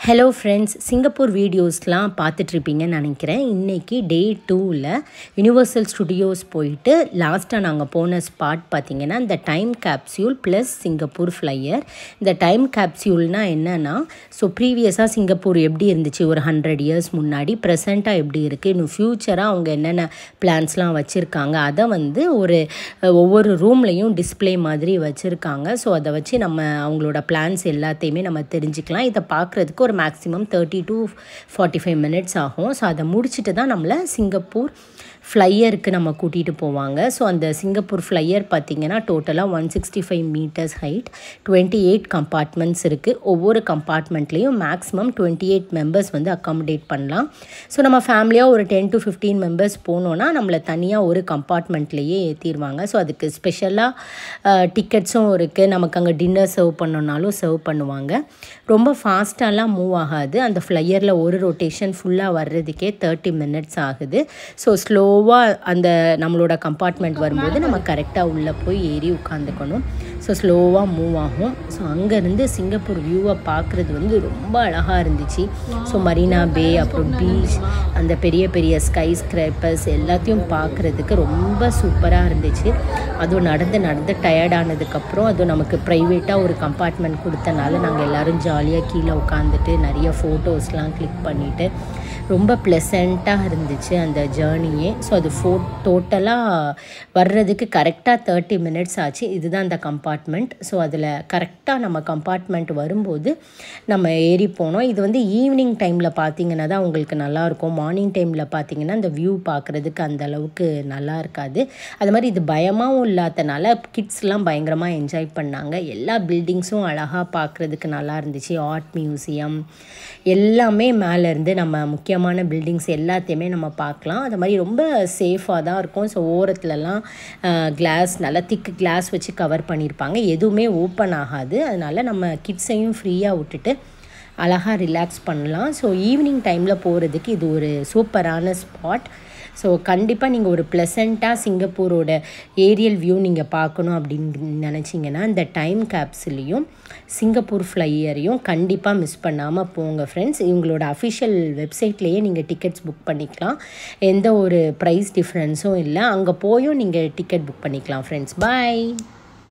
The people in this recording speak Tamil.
ஹலோ ஃப்ரெண்ட்ஸ் சிங்கப்பூர் வீடியோஸ்லாம் பார்த்துட்ருப்பீங்கன்னு நினைக்கிறேன் இன்றைக்கி டே டூவில் யுனிவர்சல் ஸ்டுடியோஸ் போயிட்டு லாஸ்ட்டாக நாங்கள் போன ஸ்பாட் பார்த்திங்கன்னா இந்த time capsule plus Singapore flyer இந்த டைம் கேப்சியூல்னால் என்னென்னா ஸோ ப்ரீவியஸாக சிங்கப்பூர் எப்படி இருந்துச்சு ஒரு ஹண்ட்ரட் இயர்ஸ் முன்னாடி ப்ரெசண்ட்டாக எப்படி இருக்குது இன்னும் ஃப்யூச்சராக அவங்க என்னென்ன பிளான்ஸ்லாம் வச்சுருக்காங்க அதை வந்து ஒரு ஒவ்வொரு ரூம்லேயும் டிஸ்பிளே மாதிரி வச்சுருக்காங்க ஸோ அதை வச்சு நம்ம அவங்களோட பிளான்ஸ் எல்லாத்தையுமே நம்ம தெரிஞ்சுக்கலாம் இதை பார்க்குறதுக்கு ஒரு maximum thirty to forty five minutes ஆகும் ஸோ அதை முடிச்சுட்டு தான் நம்மளை சிங்கப்பூர் ஃப்ளையருக்கு நம்ம கூட்டிகிட்டு போவாங்க ஸோ அந்த சிங்கப்பூர் ஃப்ளையர் பார்த்திங்கன்னா டோட்டலாக one sixty five metres height twenty eight compartments இருக்குது ஒவ்வொரு கம்பார்ட்மெண்ட்லேயும் மேக்ஸிமம் டுவெண்ட்டி எயிட் மெம்பர்ஸ் வந்து அக்காமடேட் பண்ணலாம் ஸோ நம்ம ஃபேமிலியாக ஒரு டென் டு ஃபிஃப்டீன் மெம்பர்ஸ் போனோன்னா நம்மளை தனியாக ஒரு கம்பார்ட்மெண்ட்லேயே ஏற்றிடுவாங்க ஸோ அதுக்கு ஸ்பெஷலாக டிக்கெட்ஸும் இருக்குது நமக்கு அங்கே டின்னர் சர்வ் பண்ணோன்னாலும் சர்வ் பண்ணுவாங்க ரொம்ப ஃபாஸ்ட்டாலாம் மூவ் ஆகாது அந்த ஃப்ளையரில் ஒரு ரொட்டேஷன் ஃபுல்லாக வர்றதுக்கே தேர்ட்டி மினிட்ஸ் ஆகுது ஸோ ஸ்லோவாக அந்த நம்மளோட கம்பார்ட்மெண்ட் வரும்போது நம்ம கரெக்டாக உள்ளே போய் ஏறி உட்காந்துக்கணும் ஸோ ஸ்லோவாக மூவ் ஆகும் ஸோ அங்கேருந்து சிங்கப்பூர் வியூவை பார்க்குறது வந்து ரொம்ப அழகாக இருந்துச்சு ஸோ மரீனா பே அப்புறம் பீச் அந்த பெரிய பெரிய ஸ்கை ஸ்க்ரேப்பர்ஸ் எல்லாத்தையும் பார்க்குறதுக்கு ரொம்ப சூப்பராக இருந்துச்சு அதுவும் நடந்து நடந்து டயர்டானதுக்கப்புறம் அதுவும் நமக்கு ப்ரைவேட்டாக ஒரு கம்பார்ட்மெண்ட் கொடுத்தனால நாங்கள் எல்லோரும் ஜாலியாக கீழே உட்காந்துட்டு நிறைய ஃபோட்டோஸ்லாம் கிளிக் பண்ணிவிட்டு ரொம்ப ப்ளசண்ட்டாக இருந்துச்சு அந்த ஜேர்னியே ஸோ அது ஃபோ டோட்டலாக வர்றதுக்கு கரெக்டாக தேர்ட்டி மினிட்ஸ் ஆச்சு இதுதான் அந்த கம்பார்ட்மெண்ட் ஸோ அதில் கரெக்டாக நம்ம கம்பார்ட்மெண்ட் வரும்போது நம்ம ஏறி போனோம் இது வந்து ஈவினிங் டைமில் பார்த்தீங்கன்னா தான் உங்களுக்கு நல்லாயிருக்கும் மார்னிங் டைமில் பார்த்தீங்கன்னா அந்த வியூ பார்க்குறதுக்கு அந்த அளவுக்கு நல்லா இருக்காது அது மாதிரி இது பயமாகவும் இல்லாதனால கிட்ஸ்லாம் பயங்கரமாக என்ஜாய் பண்ணாங்க எல்லா பில்டிங்ஸும் அழகாக பார்க்குறதுக்கு நல்லா இருந்துச்சு ஆர்ட் மியூசியம் எல்லாமே மேலேருந்து நம்ம முக்கியமான பில்டிங்ஸ் எல்லாத்தையுமே நம்ம பார்க்கலாம் அது மாதிரி ரொம்ப சேஃபாக தான் இருக்கும் ஸோ ஓரத்துலலாம் கிளாஸ் நல்லா திக்கு கிளாஸ் வச்சு கவர் பண்ணியிருப்பாங்க எதுவுமே ஓப்பன் ஆகாது அதனால் நம்ம கிட்ஸையும் ஃப்ரீயாக விட்டுட்டு அழகாக ரிலாக்ஸ் பண்ணலாம் ஸோ ஈவினிங் டைமில் போகிறதுக்கு இது ஒரு சூப்பரான ஸ்பாட் ஸோ கண்டிப்பாக நீங்கள் ஒரு ப்ளசண்ட்டாக சிங்கப்பூரோட ஏரியல் வியூ நீங்கள் பார்க்கணும் அப்படின்னு நினச்சிங்கன்னா இந்த டைம் கேப்ஸ்லேயும் சிங்கப்பூர் ஃப்ளையரையும் கண்டிப்பாக மிஸ் பண்ணாமல் போங்க ஃப்ரெண்ட்ஸ் இவங்களோட அஃபிஷியல் வெப்சைட்லேயே நீங்கள் டிக்கெட்ஸ் புக் பண்ணிக்கலாம் எந்த ஒரு ப்ரைஸ் டிஃப்ரென்ஸும் இல்லை அங்கே போயும் நீங்கள் டிக்கெட் புக் பண்ணிக்கலாம் ஃப்ரெண்ட்ஸ் பாய்